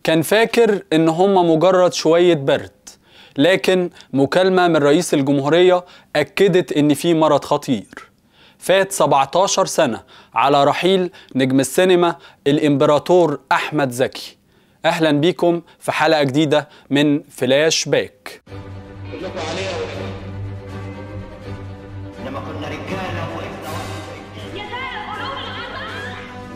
كان فاكر ان هم مجرد شوية برد لكن مكالمة من رئيس الجمهورية أكدت ان في مرض خطير فات 17 سنة على رحيل نجم السينما الإمبراطور أحمد زكي أهلا بيكم في حلقة جديدة من فلاش باك كلكم عليها وإحنا لما كنا رجاله وقفنا واحد يا ترى قلوب الغضب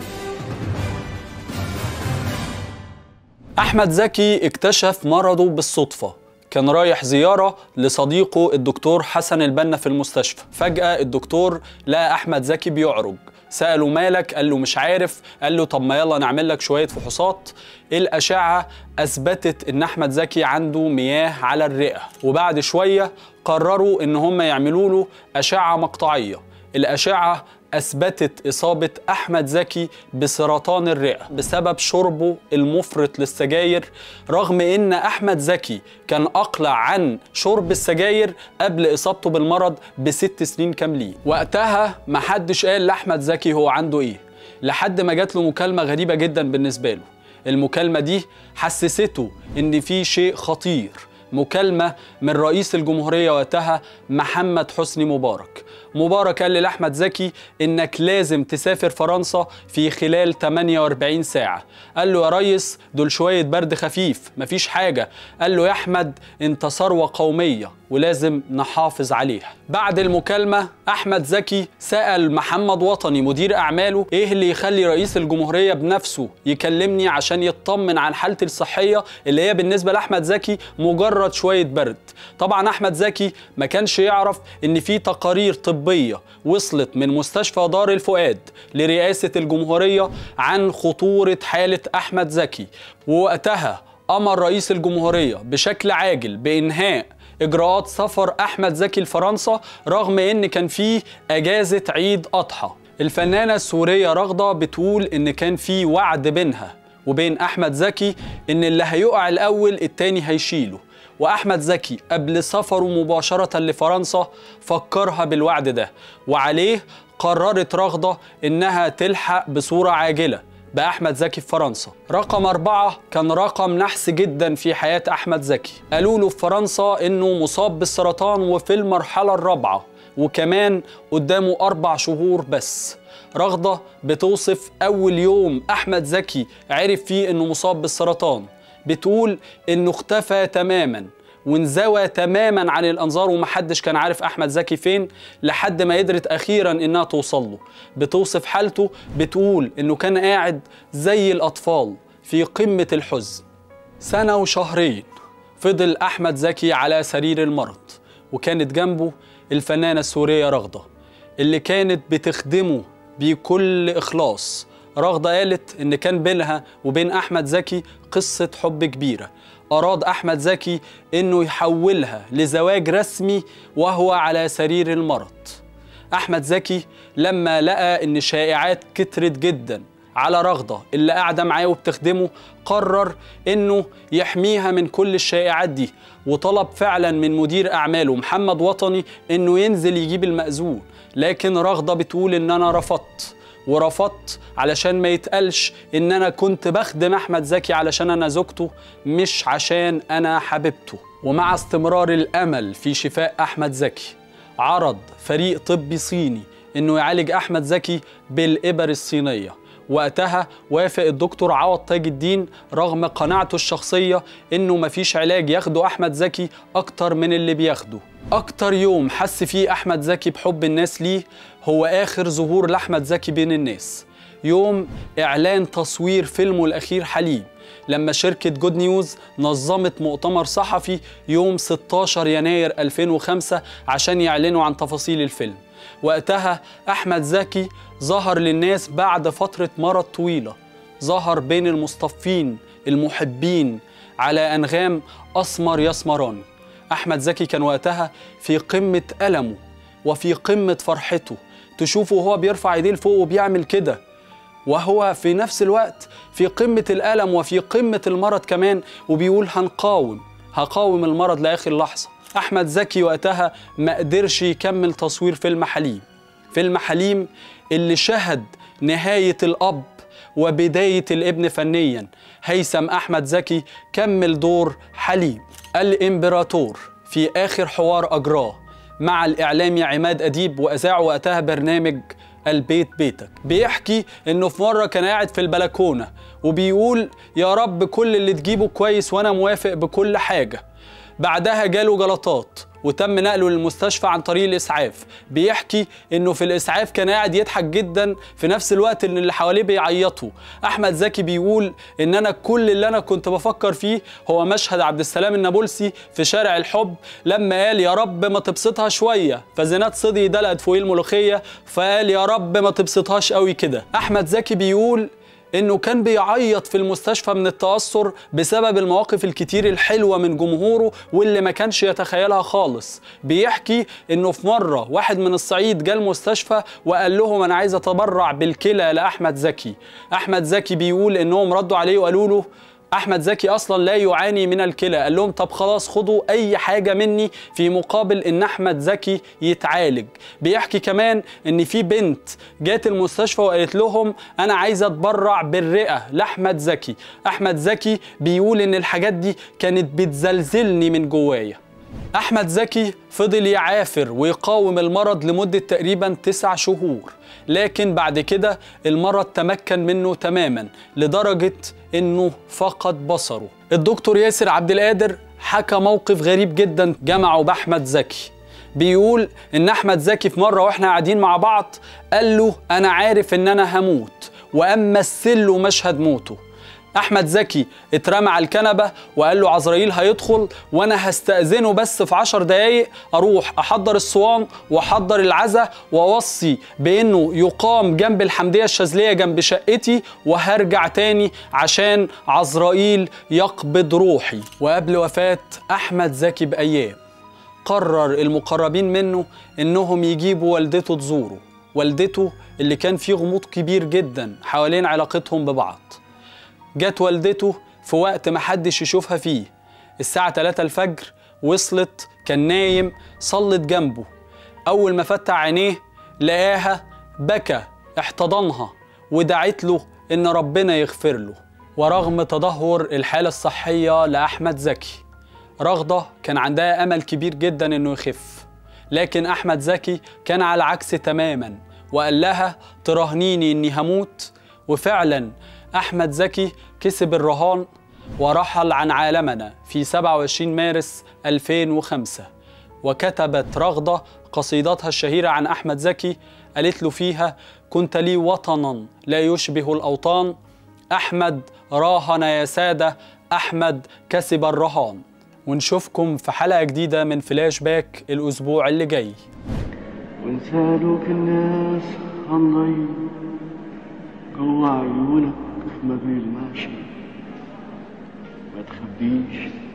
أحمد زكي اكتشف مرضه بالصدفة كان رايح زيارة لصديقه الدكتور حسن البنا في المستشفى فجأة الدكتور لقى أحمد زكي بيعرج سأله مالك قال له مش عارف قال له طب ما يلا نعمل لك شوية فحوصات الأشعة أثبتت إن أحمد زكي عنده مياه على الرئة وبعد شوية قرروا إن هم يعملوا له أشعة مقطعية الأشعة أثبتت إصابة أحمد زكي بسرطان الرئة بسبب شربه المفرط للسجاير رغم إن أحمد زكي كان أقلع عن شرب السجاير قبل إصابته بالمرض بست سنين كاملين وقتها محدش قال لأحمد زكي هو عنده إيه لحد ما جات له مكالمة غريبة جدا بالنسبة له المكالمة دي حسسته إن في شيء خطير مكالمة من رئيس الجمهورية وقتها محمد حسني مبارك مبارك قال لأحمد زكي إنك لازم تسافر فرنسا في خلال 48 ساعة قال له يا ريس دول شوية برد خفيف مفيش حاجة قال له يا أحمد أنت ثروة قومية ولازم نحافظ عليها بعد المكالمة أحمد زكي سأل محمد وطني مدير أعماله إيه اللي يخلي رئيس الجمهورية بنفسه يكلمني عشان يطمن عن حالتي الصحية اللي هي بالنسبة لأحمد زكي مجرد شوية برد طبعا أحمد زكي ما كانش يعرف إن في تقارير طبية وصلت من مستشفى دار الفؤاد لرئاسة الجمهورية عن خطورة حالة أحمد زكي ووقتها أمر رئيس الجمهورية بشكل عاجل بإنهاء اجراءات سفر احمد زكي لفرنسا رغم ان كان فيه اجازه عيد اضحى الفنانه السوريه رغده بتقول ان كان في وعد بينها وبين احمد زكي ان اللي هيقع الاول التاني هيشيله واحمد زكي قبل سفره مباشره لفرنسا فكرها بالوعد ده وعليه قررت رغده انها تلحق بصوره عاجله بأحمد زكي في فرنسا رقم أربعة كان رقم نحس جدا في حياة أحمد زكي قالوا له في فرنسا إنه مصاب بالسرطان وفي المرحلة الرابعة وكمان قدامه أربع شهور بس رغدة بتوصف أول يوم أحمد زكي عرف فيه إنه مصاب بالسرطان بتقول إنه اختفى تماماً وانزوى تماما عن الانظار ومحدش كان عارف احمد زكي فين لحد ما قدرت اخيرا انها توصل له بتوصف حالته بتقول انه كان قاعد زي الاطفال في قمه الحزن سنه وشهرين فضل احمد زكي على سرير المرض وكانت جنبه الفنانه السوريه رغده اللي كانت بتخدمه بكل اخلاص رغده قالت ان كان بينها وبين احمد زكي قصه حب كبيره أراد أحمد زكي إنه يحولها لزواج رسمي وهو على سرير المرض. أحمد زكي لما لقى إن الشائعات كترت جدا على رغدة اللي قاعدة معاه وبتخدمه قرر إنه يحميها من كل الشائعات دي وطلب فعلا من مدير أعماله محمد وطني إنه ينزل يجيب المأذون لكن رغدة بتقول إن أنا رفضت ورفضت علشان ما يتقالش ان انا كنت بخدم احمد زكي علشان انا زوجته مش عشان انا حبيبته ومع استمرار الامل في شفاء احمد زكي عرض فريق طبي صيني انه يعالج احمد زكي بالابر الصينيه وقتها وافق الدكتور عوض تاج الدين رغم قناعته الشخصية إنه مفيش علاج ياخده أحمد زكي أكتر من اللي بياخده أكتر يوم حس فيه أحمد زكي بحب الناس ليه هو آخر ظهور لأحمد زكي بين الناس يوم إعلان تصوير فيلمه الأخير حليم لما شركة جود نيوز نظمت مؤتمر صحفي يوم 16 يناير 2005 عشان يعلنوا عن تفاصيل الفيلم وقتها أحمد زكي ظهر للناس بعد فترة مرض طويلة ظهر بين المصطفين المحبين على أنغام أسمر يسمراني أحمد زكي كان وقتها في قمة ألمه وفي قمة فرحته تشوفه وهو بيرفع ايديه لفوق وبيعمل كده وهو في نفس الوقت في قمة الألم وفي قمة المرض كمان وبيقول هنقاوم هقاوم المرض لآخر لحظة أحمد زكي وقتها ما قدرش يكمل تصوير فيلم حليم فيلم حليم اللي شهد نهاية الأب وبداية الابن فنيا هيثم أحمد زكي كمل دور حليم الإمبراطور في آخر حوار أجراه مع الإعلامي عماد أديب وأذاع وقتها برنامج البيت بيتك بيحكي انه في مره كان قاعد في البلكونه وبيقول يا رب كل اللي تجيبه كويس وانا موافق بكل حاجه بعدها جاله جلطات وتم نقله للمستشفى عن طريق الاسعاف بيحكي انه في الاسعاف كان قاعد يضحك جدا في نفس الوقت ان اللي حواليه بيعيطوا احمد زكي بيقول ان انا كل اللي انا كنت بفكر فيه هو مشهد عبد السلام النابلسي في شارع الحب لما قال يا رب ما تبسطها شويه فزينات صدي دلقت فوق الملوخيه فقال يا رب ما تبسطهاش قوي كده احمد زكي بيقول انه كان بيعيط في المستشفى من التأثر بسبب المواقف الكتير الحلوة من جمهوره واللي ما كانش يتخيلها خالص بيحكي انه في مرة واحد من الصعيد جه المستشفى وقال لهم انا عايز اتبرع بالكلى لأحمد زكي احمد زكي بيقول انهم ردوا عليه وقالوا له احمد زكي اصلا لا يعاني من الكلى قال لهم طب خلاص خدوا اي حاجه مني في مقابل ان احمد زكي يتعالج بيحكي كمان ان في بنت جات المستشفى وقالت لهم انا عايزه اتبرع بالرئه لاحمد زكي احمد زكي بيقول ان الحاجات دي كانت بتزلزلني من جوايا أحمد زكي فضل يعافر ويقاوم المرض لمدة تقريبا تسع شهور لكن بعد كده المرض تمكن منه تماما لدرجة إنه فقد بصره الدكتور ياسر عبد القادر حكى موقف غريب جدا جمعه بأحمد زكي بيقول إن أحمد زكي في مرة وإحنا قاعدين مع بعض قال له أنا عارف إن أنا هموت وقام مثل له مشهد موته احمد زكي اترمى على الكنبه وقال له عزرائيل هيدخل وانا هستاذنه بس في عشر دقايق اروح احضر الصوان واحضر العزا واوصي بانه يقام جنب الحمديه الشاذليه جنب شقتي وهرجع تاني عشان عزرائيل يقبض روحي وقبل وفاه احمد زكي بايام قرر المقربين منه انهم يجيبوا والدته تزوره والدته اللي كان فيه غموض كبير جدا حوالين علاقتهم ببعض جت والدته في وقت ما حدش يشوفها فيه الساعة 3 الفجر وصلت كان نايم صلت جنبه أول ما فتح عينيه لقاها بكى احتضنها ودعت له إن ربنا يغفر له ورغم تدهور الحالة الصحية لأحمد زكي رغدة كان عندها أمل كبير جدا إنه يخف لكن أحمد زكي كان على العكس تماما وقال لها تراهنيني إني هموت وفعلا أحمد زكي كسب الرهان ورحل عن عالمنا في 27 مارس 2005 وكتبت رغدة قصيدتها الشهيرة عن أحمد زكي قالت له فيها كنت لي وطنا لا يشبه الأوطان أحمد راهن يا سادة أحمد كسب الرهان ونشوفكم في حلقة جديدة من فلاش باك الأسبوع اللي جاي ونسالوك الناس عن ضي جوا عيونك ما بالماشي ما تخبيش